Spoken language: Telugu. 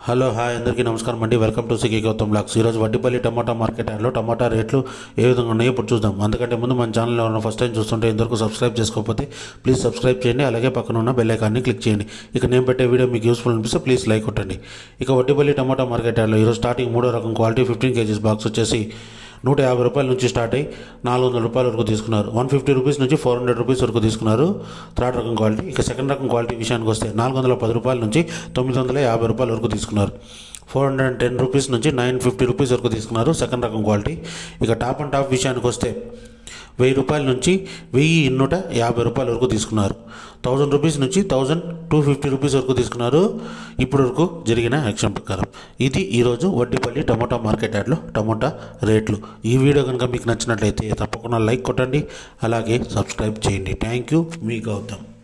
హలో హాయ్ అందరికీ నమస్కారం అండి వెల్కమ్ టు సికి గౌతమ్ బ్లాగ్స్ ఈరోజు వడ్డిపల్లి టమాటా మార్కెట్ యార్డ్లో టమాటా రేట్లు ఏ విధంగా ఉన్నాయో ఇప్పుడు చూద్దాం అందుకంటే ముందు మన ఛానల్ ఎవరైనా ఫస్ట్ టైం చూస్తుంటే ఇంతవరకు సబ్స్క్రైబ్ చేసుకోకపోతే ప్లీజ్ సబ్స్క్రైబ్ చేయండి అలాగే పక్కన ఉన్న బెల్ ఐకాన్ని క్లిక్ చేయండి ఇక నేను పెట్టే వీడియో మీకు యూస్ఫుల్ అనిపిస్తే ప్లీజ్ లైక్ కొట్టండి ఇక వడ్డిపల్లి టమాటా మార్కెట్ యార్డ్లో ఈరోజు స్టార్టింగ్ మూడో రకం క్వాలిటీ ఫిఫ్టీన్ కేజీస్ బాక్స్ వచ్చేసి నూట యాభై రూపాయల నుంచి స్టార్ట్ అయ్యి నాలుగు వందల రూపాయల వరకు తీసుకున్నారు వన్ ఫిఫ్టీ రూపీస్ నుంచి ఫోర్ హండ్రెడ్ రూపీస్ వరకు తీసుకున్నారు థర్డ్ రకం క్వాలిటీ ఇక సెకండ్ రకం క్వాలిటీ విషయానికి వస్తే నాలుగు వందల పది రూపాయల నుంచి తొమ్మిది వందల యాభై రూపాయల వరకు తీసుకున్నారు four hundred and ten rupees నుంచి నైన్ ఫిఫ్టీ రూపీస్ వరకు తీసుకున్నారు సెకండ్ రకం క్వాలిటీ ఇక టాప్ అండ్ టాప్ విషయానికి వస్తే వెయ్యి రూపాయల నుంచి వెయ్యి నూట యాభై రూపాయల వరకు తీసుకున్నారు థౌజండ్ రూపీస్ నుంచి థౌజండ్ టూ ఫిఫ్టీ రూపీస్ వరకు తీసుకున్నారు ఇప్పటి వరకు జరిగిన యాక్షన్ ప్రకారం ఇది ఈరోజు వడ్డీపల్లి టమోటా మార్కెట్ యార్డ్లో టమోటా రేట్లు ఈ వీడియో కనుక మీకు నచ్చినట్లయితే తప్పకుండా లైక్ కొట్టండి అలాగే సబ్స్క్రైబ్ చేయండి థ్యాంక్ యూ మీ గౌతమ్